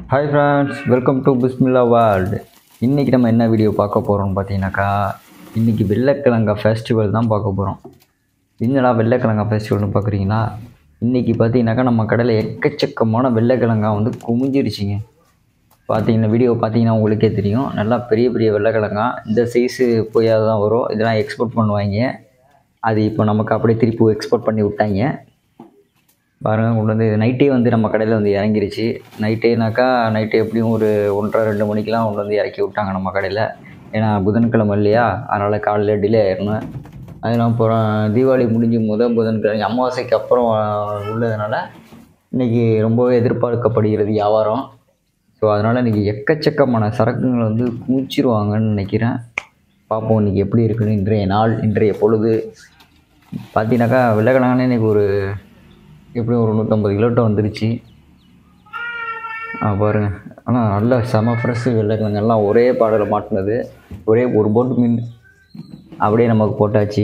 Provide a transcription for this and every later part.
hi friends welcome to Bismilla world இன்றைக்கி நம்ம என்ன வீடியோ பார்க்க போகிறோம்னு பார்த்தீங்கன்னாக்கா இன்றைக்கி வெள்ளைக்கிழங்கா ஃபெஸ்டிவல் தான் பார்க்க போகிறோம் என்னடா வெள்ளைக்கிழங்கா ஃபெஸ்டிவல்னு பார்க்குறீங்களா இன்றைக்கி பார்த்தீங்கன்னாக்கா நம்ம கடையில் எக்கச்சக்கமான வெள்ளைக்கிழங்கா வந்து குமிஞ்சிருச்சுங்க பார்த்தீங்கன்னா வீடியோ பார்த்தீங்கன்னா உங்களுக்கே தெரியும் நல்லா பெரிய பெரிய வெள்ளைக்கிழங்கா இந்த சைஸு போய் தான் வரும் இதெல்லாம் எக்ஸ்போர்ட் பண்ணுவாங்க அது இப்போ நமக்கு அப்படியே திருப்பி எக்ஸ்போர்ட் பண்ணி விட்டாங்க பாருங்க கொண்டு வந்து நைட்டே வந்து நம்ம கடையில் வந்து இறங்கிருச்சு நைட்டேனாக்கா நைட்டு எப்படியும் ஒரு ஒன்றரை ரெண்டு மணிக்கெலாம் கொண்டு வந்து இறக்கி விட்டாங்க நம்ம கடையில் ஏன்னா புதன்கிழமை இல்லையா அதனால் காலையில் டிலே ஆயிடணும் அதெல்லாம் அப்புறம் தீபாவளி முடிஞ்சு முதல் புதன்கிழமை அமாவாசைக்கு அப்புறம் உள்ளதுனால இன்றைக்கி ரொம்பவே எதிர்பார்க்கப்படுகிறது வியாபாரம் ஸோ அதனால் இன்றைக்கி எக்கச்சக்கமான சரக்குங்களை வந்து குமிச்சிருவாங்கன்னு நினைக்கிறேன் பார்ப்போம் இன்றைக்கி எப்படி இருக்குன்னு இன்றைய நாள் இன்றைய பொழுது பார்த்தீங்கன்னாக்கா வெள்ளைக்கிழங்கானே இன்றைக்கி ஒரு எப்படியும் ஒரு நூற்றம்பது கிலோட்ட வந்துருச்சு ஆ பாருங்க ஆனால் நல்ல செம ஃப்ரெஷ்ஷு வெள்ளைக்கிழங்கு எல்லாம் ஒரே பாடலில் மாட்டினது ஒரே ஒரு போட்டு மீன் அப்படியே நமக்கு போட்டாச்சு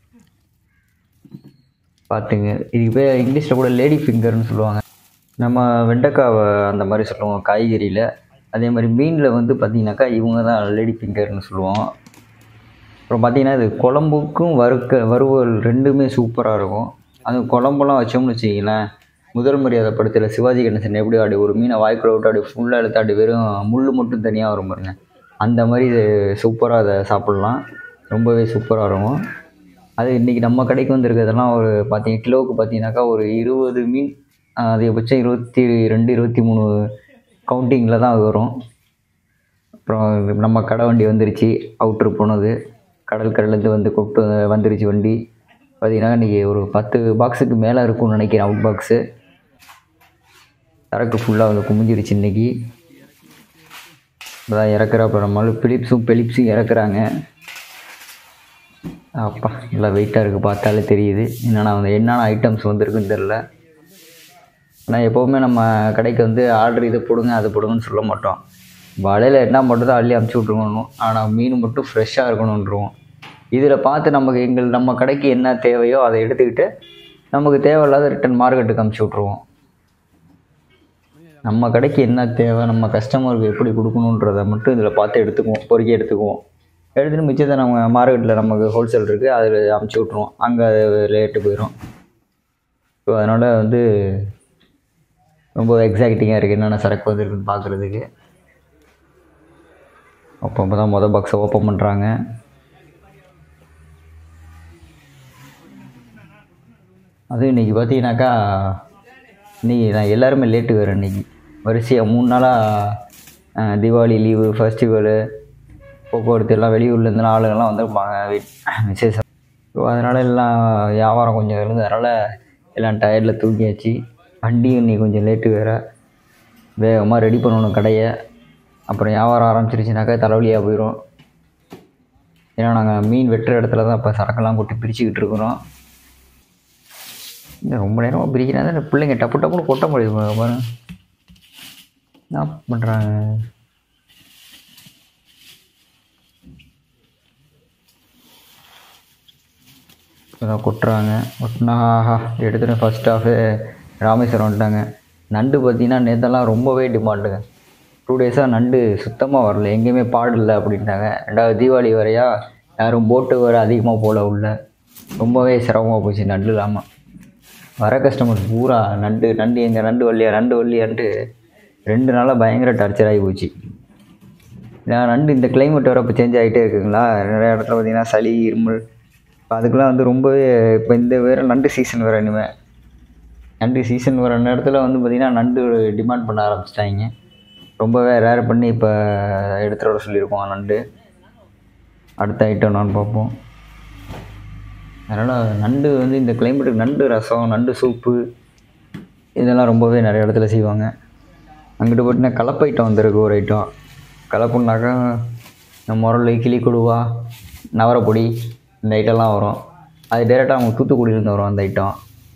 பார்த்துங்க இதுக்கு பேர் இங்கிலீஷில் கூட லேடி ஃபிங்கர்னு சொல்லுவாங்க நம்ம வெண்டைக்காவை அந்த மாதிரி சொல்லுவோம் காய்கறியில் அதே மாதிரி மீனில் வந்து பார்த்திங்கனாக்கா இவங்க தான் லேடி ஃபிங்கர்னு சொல்லுவோம் அப்புறம் பார்த்திங்கன்னா இது குழம்புக்கும் வறுக்க வறுவல் ரெண்டுமே சூப்பராக இருக்கும் அது குழம்பெல்லாம் வச்சோம்னு வச்சிங்களேன் முதல் மரியாதை படத்தில் சிவாஜி கணேசன் எப்படி அப்படி ஒரு மீனை வாய்க்குள்ள விட்டு அப்படி ஃபுல்லாக எடுத்து அப்படி வெறும் முள் மட்டும் தனியாக வரும் பாருங்க அந்த மாதிரி இது சூப்பராக அதை சாப்பிட்லாம் ரொம்பவே சூப்பராக இருக்கும் அது இன்றைக்கி நம்ம கடைக்கு வந்திருக்கிறதெல்லாம் ஒரு பார்த்தீங்க கிலோவுக்கு பார்த்தீங்கன்னாக்கா ஒரு இருபது மீன் அதிகபட்சம் இருபத்தி ரெண்டு இருபத்தி மூணு கவுண்டிங்கில் தான் அது வரும் அப்புறம் நம்ம கடை வண்டி வந்துருச்சு அவுட்ரு போனது கடல் கடலேருந்து வந்து கொட்டு வந்துருச்சு வண்டி பார்த்தீங்கன்னா இன்றைக்கி ஒரு பத்து பாக்ஸுக்கு மேலே இருக்கும்னு நினைக்கிறேன் அவுட் பாக்ஸு சரக்கு ஃபுல்லாக வந்து குமிஞ்சிருச்சு இன்றைக்கி இப்போதான் இறக்குற அப்புறம் நம்மளும் பிலிப்ஸும் பெலிப்ஸும் இறக்குறாங்க அப்பா நல்லா வெயிட்டாக இருக்குது பார்த்தாலே தெரியுது என்னென்னா வந்து என்னென்ன ஐட்டம்ஸ் வந்திருக்குன்னு தெரில ஆனால் எப்போவுமே நம்ம கடைக்கு வந்து ஆர்டர் இதை போடுங்க அதை போடுங்கன்னு சொல்ல மாட்டோம் வலையில் என்ன மட்டும் தான் அள்ளி அமுச்சு விட்ருக்கணும் ஆனால் மீன் மட்டும் ஃப்ரெஷ்ஷாக இருக்கணுன்றோம் இதில் பார்த்து நமக்கு எங்கள் நம்ம கடைக்கு என்ன தேவையோ அதை எடுத்துக்கிட்டு நமக்கு தேவையில்லாத ரிட்டன் மார்க்கெட்டுக்கு அமுச்சு விட்ருவோம் நம்ம கடைக்கு என்ன தேவை நம்ம கஸ்டமருக்கு எப்படி கொடுக்கணுன்றதை மட்டும் இதில் பார்த்து எடுத்துக்குவோம் பொறுக்கி எடுத்துக்குவோம் எடுத்துகிட்டு மிச்சத்தை நம்ம மார்க்கெட்டில் நமக்கு ஹோல்சேல் இருக்குது அதில் அமுச்சு விட்ருவோம் அங்கே அது ரேட்டு போயிடும் ஸோ அதனால் வந்து ரொம்ப எக்ஸாக்டிங்காக இருக்குது என்னென்ன சரக்கு வந்துருக்குன்னு பார்க்குறதுக்கு அப்போ அப்போ தான் மொதல் பாக்ஸை ஓப்பன் பண்ணுறாங்க அதுவும் இன்றைக்கி பார்த்தீங்கன்னாக்கா இன்றைக்கி நான் எல்லாருமே லேட்டு வேறு இன்றைக்கி வரிசையாக மூணு நாளாக தீபாவளி லீவு ஃபெஸ்டிவலு போக்குவரத்து எல்லாம் வெளியூர்லேருந்துலாம் ஆளுங்கள்லாம் வந்திருப்பாங்க விசேஷம் ஸோ அதனால் எல்லாம் வியாபாரம் கொஞ்சம் இருந்ததுனால எல்லாம் டயர்டில் தூக்கியாச்சு வண்டியும் இன்றைக்கி கொஞ்சம் லேட்டு வேறு வேகமாக ரெடி பண்ணணும் கடையை அப்புறம் வியாபாரம் ஆரம்பிச்சிருச்சுனாக்கா தலைவலியாக போயிடும் ஏன்னா நாங்கள் மீன் வெட்டுற இடத்துல தான் இப்போ சரக்கெல்லாம் கொட்டி பிரிச்சுக்கிட்டு இருக்கிறோம் இந்த ரொம்ப நேரமாக பிரிக்கிறாங்க இந்த பிள்ளைங்க டப்பு டப்புன்னு கொட்ட முடியுது பாருங்க என்ன பண்ணுறாங்க இப்போ கொட்டுறாங்க கொட்டினா ஆஹா எடுத்துகிட்டு ஃபஸ்ட் ஹாஃபு ராமேஸ்வரம் வந்துட்டாங்க நண்டு பார்த்தீங்கன்னா நேற்றெல்லாம் ரொம்பவே டிமாண்டுங்க டூ டேஸாக நண்டு சுத்தமாக வரல எங்கேயுமே பாடு இல்லை அப்படின்ட்டாங்க ரெண்டாவது தீபாவளி வரையா யாரும் போட்டு வர அதிகமாக போகல உள்ள ரொம்பவே சிரமமாக போச்சு நண்டு இல்லாமல் வர கஸ்டமர் பூரா நண்டு நண்டு எங்கள் நண்டு வள்ளியா நண்டு வள்ளியான்ட்டு ரெண்டு நாளாக பயங்கர டார்ச்சர் ஆகி போச்சு நான் நண்டு இந்த கிளைமேட் வர இப்போ சேஞ்ச் ஆகிட்டே இருக்குங்களா நிறைய இடத்துல பார்த்திங்கன்னா சளி இருமல் இப்போ அதுக்கெலாம் வந்து ரொம்பவே இப்போ இந்த வேறு நண்டு சீசன் வேறு இனிமேல் நண்டு சீசன் வர நேரத்தில் வந்து பார்த்திங்கன்னா நண்டு டிமாண்ட் பண்ண ஆரம்பிச்சிட்டாங்க ரொம்பவே ரேர் பண்ணி இப்போ எடுத்துகிட்டு வர சொல்லியிருக்கோம் நண்டு அடுத்த ஐட்டம் நான் பார்ப்போம் அதனால் நண்டு வந்து இந்த கிளைமேட்டுக்கு நண்டு ரசம் நண்டு சூப்பு இதெல்லாம் ரொம்பவே நிறைய இடத்துல செய்வாங்க அங்கிட்டு போயிட்டுனா கலப்பு ஐட்டம் வந்திருக்கு ஒரு ஐட்டம் கலப்புனாக்கா இந்த முரளி கிளி கொடுவா நவரப்பொடி இந்த ஐட்டம்லாம் வரும் அது டேரெக்டாக அவங்க தூத்துக்குடியிலேருந்து வரும் அந்த ஐட்டம்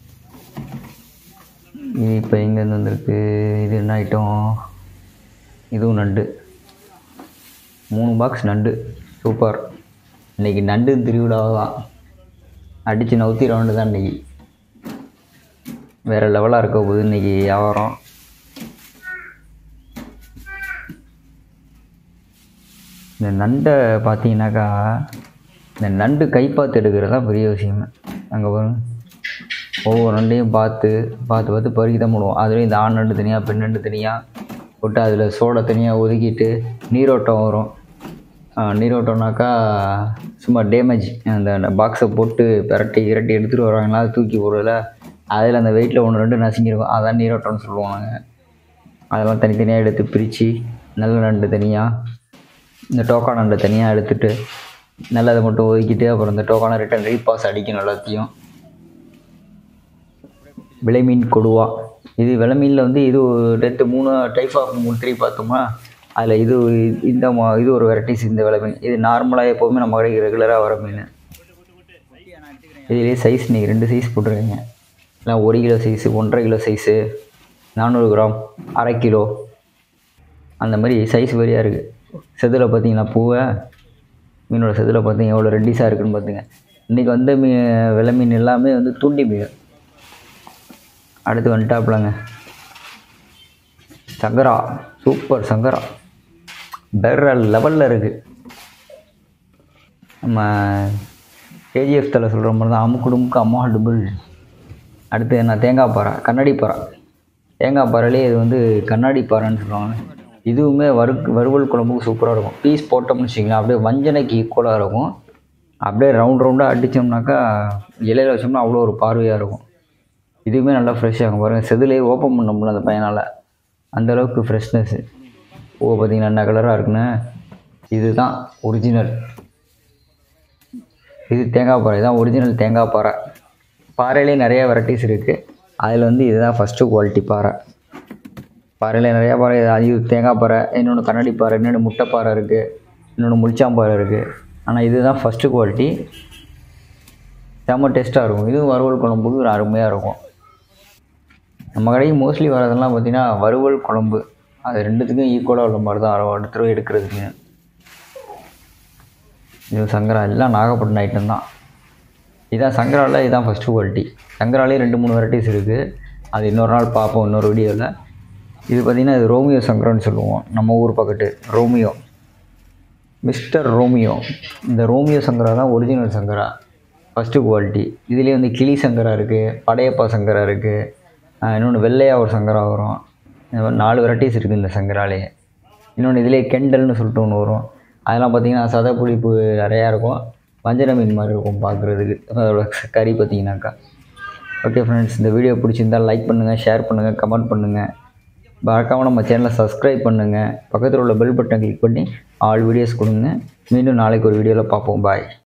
இது இப்போ எங்கேருந்து வந்திருக்கு இது என்ன ஐட்டம் இதுவும் நண்டு மூணு பாக்ஸ் நண்டு சூப்பர் இன்றைக்கி நண்டு திருவிழாவை தான் அடித்து நவுத்தி ரவுண்டு தான் இன்றைக்கி வேறு லெவலாக இருக்க போகுது இன்றைக்கி வியாபாரம் இந்த நண்டை பார்த்தீங்கன்னாக்கா இந்த நண்டு கைப்பாத்து எடுக்கிறது தான் பெரிய விஷயமே அங்கே வரும் ஒவ்வொரு நண்டையும் பார்த்து பார்த்து பார்த்து பறிக்க தான் போடுவோம் அதுலேயும் இந்த ஆண் நண்டு தனியாக பெண் நண்டு தனியாக போட்டு அதில் சோடை தனியாக ஒதுக்கிட்டு நீரோட்டம் வரும் ஆ, நீரோட்டம்னாக்கா சும்மா டேமேஜ் அந்த பாக்ஸை போட்டு பிரட்டி இரட்டி எடுத்துகிட்டு வராங்களா அது தூக்கி போடுறதுல அதில் அந்த வெயிட்டில் ஒன்று ரெண்டு நசுங்கிருக்கும் அதான் நீரோட்டம்னு சொல்லுவோம் நாங்கள் அதெல்லாம் தனித்தனியாக எடுத்து பிரித்து நல்ல நண்டு தனியாக இந்த டோக்கா நண்டை தனியாக எடுத்துட்டு நல்லதை மட்டும் ஒதுக்கிட்டு அப்புறம் இந்த டோக்கானை ரிட்டன் ரீபாஸ் அடிக்கணும் எல்லாத்தையும் விலைமீன் கொடுவா இது விலைமீனில் வந்து இது ஒரு ரெண்டு மூணு டைப் ஆஃப் மூணு த்ரீ பார்த்தோமா அதில் இது இந்த மா- இது ஒரு வெரைட்டிஸ் இந்த விலைமீன் இது நார்மலாக எப்போவுமே நம்ம கடைக்கு ரெகுலராக வர மீன் இதுலேயே சைஸ் நீங்கள் ரெண்டு சைஸ் போட்டிருக்கீங்க இல்லை ஒரு கிலோ சைஸு ஒன்றரை கிலோ சைஸு நானூறு கிராம் அரை கிலோ அந்த மாதிரி சைஸ் வரியாக இருக்குது செதில் பார்த்தீங்கன்னா பூவை மீனோட செதில் பார்த்தீங்க எவ்வளோ ரெட்டிஸாக இருக்குன்னு பார்த்துங்க இன்றைக்கி வந்த மீ வெள்ளை மீன் எல்லாமே வந்து தூண்டி மீன் அடுத்து வந்துட்டாப்புலங்க சங்கரா சூப்பர் சங்கரா வேற லெவலில் இருக்குது நம்ம கேஜிஎஃப் தலை சொல்கிற மாதிரி தான் அமுக்குடுமுக்கு அம்மா டுபுள் அடுத்து என்ன தேங்காய் பாறை கண்ணாடி பாறை தேங்காய் பாறையிலே இது வந்து கண்ணாடி பாறைன்னு சொல்லுவாங்க இதுவுமே வறு வறுவல் குழம்புக்கு சூப்பராக இருக்கும் பீஸ் போட்டோம்னு வச்சிங்களேன் அப்படியே வஞ்சனைக்கு ஈக்குவலாக இருக்கும் அப்படியே ரவுண்ட் ரவுண்டாக அடித்தோம்னாக்கா இலையில வச்சோம்னா அவ்வளோ ஒரு பார்வையாக இருக்கும் இதுவுமே நல்லா ஃப்ரெஷ்ஷாக இருக்கும் பாருங்கள் செதிலே ஓப்பன் பண்ண முடியல அந்த பையனால் அந்தளவுக்கு ஃப்ரெஷ்னஸ்ஸு பூவை பார்த்தீங்கன்னா என்ன கலராக இருக்குன்னு இதுதான் ஒரிஜினல் இது தேங்காய் பாறை தான் ஒரிஜினல் தேங்காய் பாறை பாறையிலே நிறைய வெரைட்டிஸ் இருக்குது அதில் வந்து இதுதான் ஃபஸ்ட்டு குவாலிட்டி பாறை பாறையில் நிறையா பாறை அது இது தேங்காய் பாறை இன்னொன்று கண்ணாடி பாறை இன்னொன்று முட்டை பாறை இருக்குது இன்னொன்று முழிச்சாம்பாறை இருக்குது ஆனால் இதுதான் ஃபஸ்ட்டு குவாலிட்டி செம்ம டேஸ்ட்டாக இருக்கும் இதுவும் வறுவல் குழம்புக்கு ஒரு அருமையாக இருக்கும் நம்ம கடைக்கு மோஸ்ட்லி வரதெல்லாம் பார்த்தீங்கன்னா வறுவல் குழம்பு அது ரெண்டுத்துக்கும் ஈக்குவலாக உள்ள மாதிரி தான் வரும் அடுத்த தடவை எடுக்கிறதுக்கு இது சங்கரா எல்லாம் நாகப்பட்டினம் ஐட்டம் தான் இதான் சங்கராவில் இதுதான் ஃபஸ்ட்டு குவாலிட்டி சங்கராலே ரெண்டு மூணு வெரைட்டிஸ் இருக்குது அது இன்னொரு நாள் பார்ப்போம் இன்னொரு வீடியோவில் இது பார்த்திங்கன்னா இது ரோமியோ சங்கரான்னு சொல்லுவோம் நம்ம ஊர் பக்கத்து ரோமியோ மிஸ்டர் ரோமியோ இந்த ரோமியோ சங்கரா தான் ஒரிஜினல் சங்கரா ஃபஸ்ட்டு குவாலிட்டி இதுலேயே வந்து கிளி சங்கரா இருக்குது படையப்பா சங்கரா இருக்குது இன்னொன்று வெள்ளையா ஒரு சங்கரா வரும் இந்த மாதிரி நாலு வெரைட்டிஸ் இருக்குது இந்த சங்கராலே இன்னொன்று இதிலே கெண்டல்னு சொல்லிட்டு ஒன்று வரும் அதெல்லாம் பார்த்தீங்கன்னா சதை புளிப்பு நிறையா இருக்கும் வஞ்சர மீன் மாதிரி இருக்கும் பார்க்குறதுக்கு அதோட கறி பார்த்தீங்கன்னாக்கா ஓகே ஃப்ரெண்ட்ஸ் இந்த வீடியோ பிடிச்சிருந்தால் லைக் பண்ணுங்கள் ஷேர் பண்ணுங்கள் கமெண்ட் பண்ணுங்கள் மறக்காமல் நம்ம சேனலை சப்ஸ்கிரைப் பண்ணுங்கள் பக்கத்தில் உள்ள பெல் பட்டன் கிளிக் பண்ணி ஆல் வீடியோஸ் கொடுங்க மீண்டும் நாளைக்கு ஒரு வீடியோவில் பார்ப்போம் பாய்